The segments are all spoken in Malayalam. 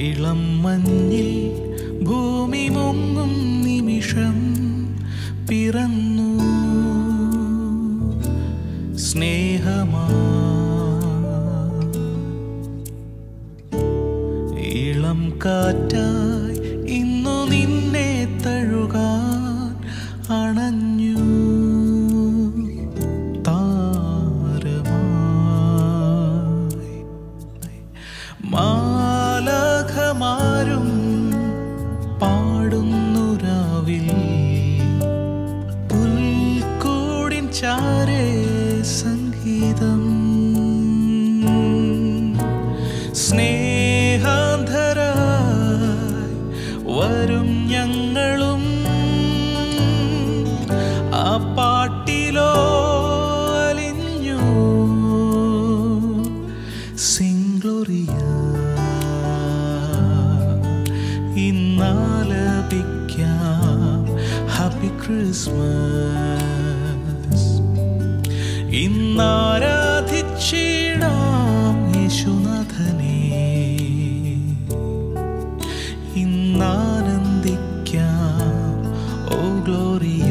ഇളം മഞ്ഞിൽ ഭൂമി മുങ്ങും നിമിഷം പിറന്നു സ്നേഹമാ ഇളം കാറ്റായി ഇന്നു നിന്നെ തഴുകാൻ അണഞ്ഞു താരമായി മാലഖമാരും പാടുന്നു രാവിൽ പുൽക്കൂടിൻ ചാരേ സംഗീതം സ്നേഹാന്ധരായി വരും ഞങ്ങളും ആ പാട്ടിലോ അലിഞ്ഞു സിംഗ്ലോറിയ ഇന്നാലപിക്കാം ഹാപ്പി ക്രിസ്മസ് ഇന്നാരാധിച്ചിടാം യേശുനാഥനെ ഇന്നാനന്ദിക്കാം ഓ ഗ്ലോറിയ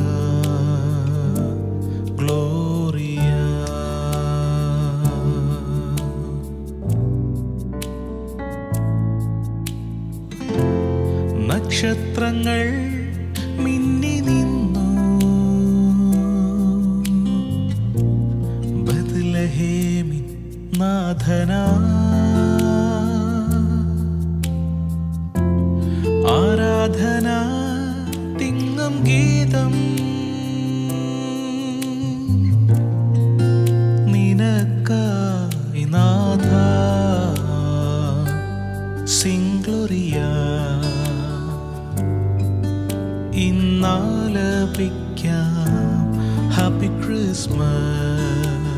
ഗ്ലോറിയ നക്ഷത്രങ്ങൾ മിന്നി നിന്നു ബദ്ലഹേമിൻ നാഥന ആരാധന തിങ്ങും ഗീതം നിനക്കായി നാഥ സിംഗ്ലോറിയ ഇന്നാലപിക്കാം ഹാപ്പി ക്രിസ്മസ്